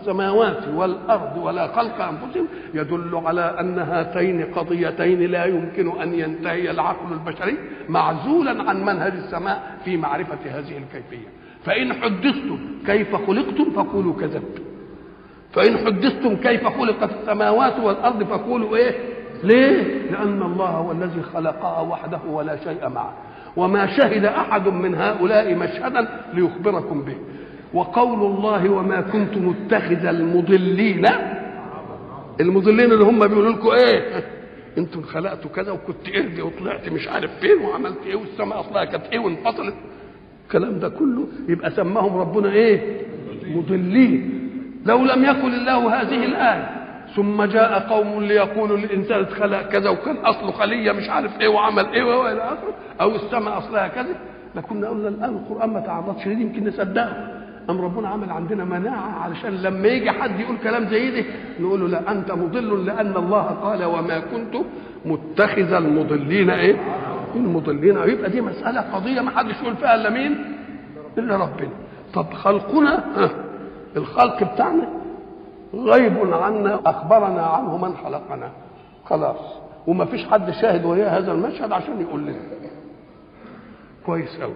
السماوات والارض ولا خلق انفسهم يدل على ان هاتين قضيتين لا يمكن ان ينتهي العقل البشري معزولا عن منهج السماء في معرفه هذه الكيفيه فان حدثتم كيف خلقتم فقولوا كذبتم فان حدثتم كيف خلقت السماوات والارض فقولوا ايه ليه لان الله هو الذي خلقها وحده ولا شيء معه وما شهد احد من هؤلاء مشهدا ليخبركم به وقول الله وما كنت متخذ المضلين المضلين اللي هم بيقولوا لكم ايه انتم خلقتوا كذا وكنت قرد وطلعت مش عارف فين وعملت ايه والسماء اصلها كانت ايه وانفصلت الكلام ده كله يبقى سماهم ربنا ايه مضلين لو لم يقل الله هذه الايه ثم جاء قوم ليقولوا الانسان اتخلق كذا وكان اصله خليه مش عارف ايه وعمل ايه والى اخره او السماء اصلها كذا لكنا قلنا الان القران ما تعرضش ليه يمكن نصدقه أم ربنا عمل عندنا مناعة علشان لما يجي حد يقول كلام زي ده نقول له لا أنت مضل لأن الله قال وما كنت متخذ المضلين إيه؟ المضلين يبقى دي مسألة قضية ما حدش يقول فيها إلا مين؟ إلا ربنا طب خلقنا ها الخلق بتاعنا غيب عنا أخبرنا عنه من خلقنا خلاص وما فيش حد شاهد وياه هذا المشهد عشان يقول لنا كويس قوي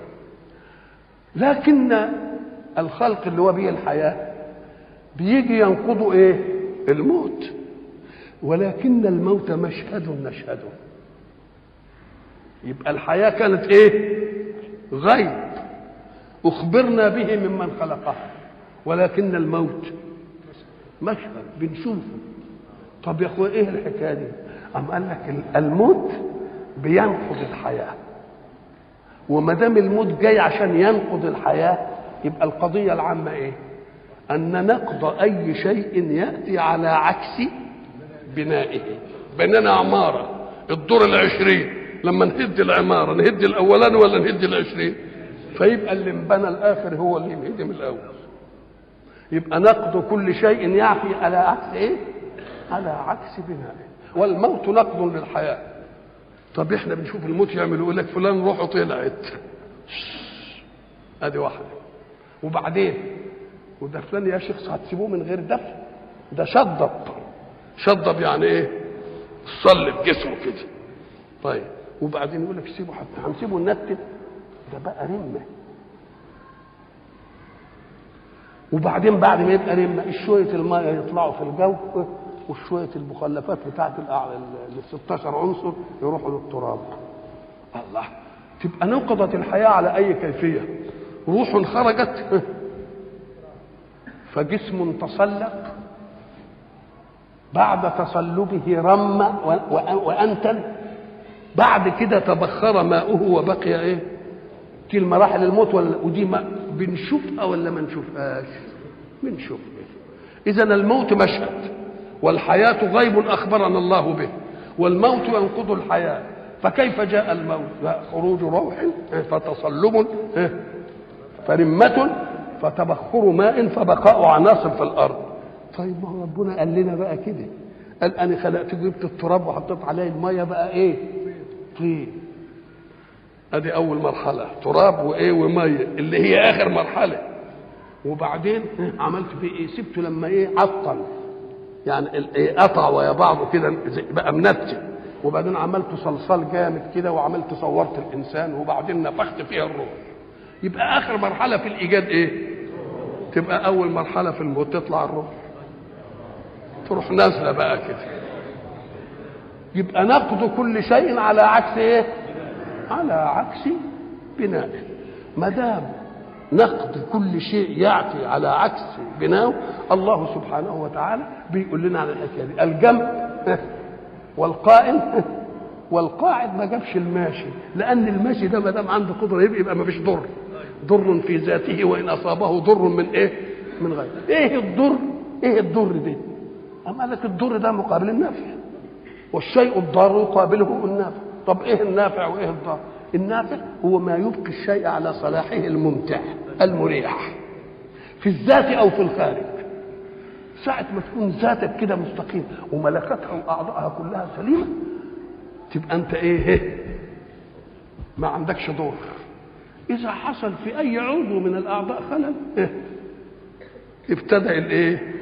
لكن الخلق اللي هو به الحياة بيجي ينقضوا ايه الموت ولكن الموت مشهد نشهده يبقى الحياة كانت ايه غيب أخبرنا به ممن خلقها ولكن الموت مشهد بنشوفه طب يا اخويا ايه الحكايه دي؟ أم قال لك الموت بينقض الحياه وما دام الموت جاي عشان ينقض الحياه يبقى القضية العامة إيه؟ أن نقض أي شيء يأتي على عكس بنائه بنينا عمارة الدور العشرين لما نهد العمارة نهد الأولاني ولا نهد العشرين فيبقى اللي انبنى الآخر هو اللي ينهدم الأول يبقى نقض كل شيء يعفي على عكس إيه؟ على عكس بنائه والموت نقض للحياة طب احنا بنشوف الموت يعمل يقول لك فلان روحه طلعت ادي واحده وبعدين وده فلان يا شيخ هتسيبوه من غير دفن ده شضب شضب يعني ايه صلب جسمه كده طيب وبعدين يقول لك سيبه حتى هنسيبه ننتن ده بقى رمه وبعدين بعد ما يبقى رمه شويه الميه يطلعوا في الجو وشويه المخلفات بتاعت ال 16 عنصر يروحوا للتراب الله تبقى نقضت الحياه على اي كيفيه روح خرجت فجسم تصلق بعد تصلبه رم وانتن بعد كده تبخر ماؤه وبقي ايه دي المراحل الموت ولا ودي ما بنشوفها ولا ما نشوفهاش بنشوفها اذا الموت مشهد والحياه غيب اخبرنا الله به والموت ينقض الحياه فكيف جاء الموت خروج روح فتصلب فرمة فتبخر ماء فبقاء عناصر في الارض طيب ما هو ربنا قال لنا بقى كده قال انا خلقت جبت التراب وحطيت عليه الميه بقى ايه طين ادي اول مرحله تراب وايه وميه اللي هي اخر مرحله وبعدين عملت فيه ايه سبته لما ايه عطل يعني ايه قطع ويا بعضه كده بقى منتن وبعدين عملت صلصال جامد كده وعملت صورت الانسان وبعدين نفخت فيها الروح يبقى اخر مرحله في الايجاد ايه تبقى اول مرحله في الموت تطلع الروح تروح نازله بقى كده يبقى نقض كل شيء على عكس ايه على عكس بنائه ما دام نقد كل شيء يعطي على عكس بناؤه الله سبحانه وتعالى بيقول لنا على الحكايه دي الجمع والقائم والقاعد ما جابش الماشي لان الماشي ده ما دام عنده قدره يبقى, يبقى ما فيش ضر ضر في ذاته وان اصابه ضر من ايه من غيره ايه الضر ايه الضر ده اما لك الضر ده مقابل النفع والشيء الضار يقابله النافع طب ايه النافع وايه الضار النافع هو ما يبقي الشيء على صلاحه الممتع المريح في الذات او في الخارج ساعة ما تكون ذاتك كده مستقيم وملكتها واعضائها كلها سليمة تبقى انت ايه ما عندكش ضر اذا حصل في اي عضو من الاعضاء خلل إيه؟ ابتدأ الايه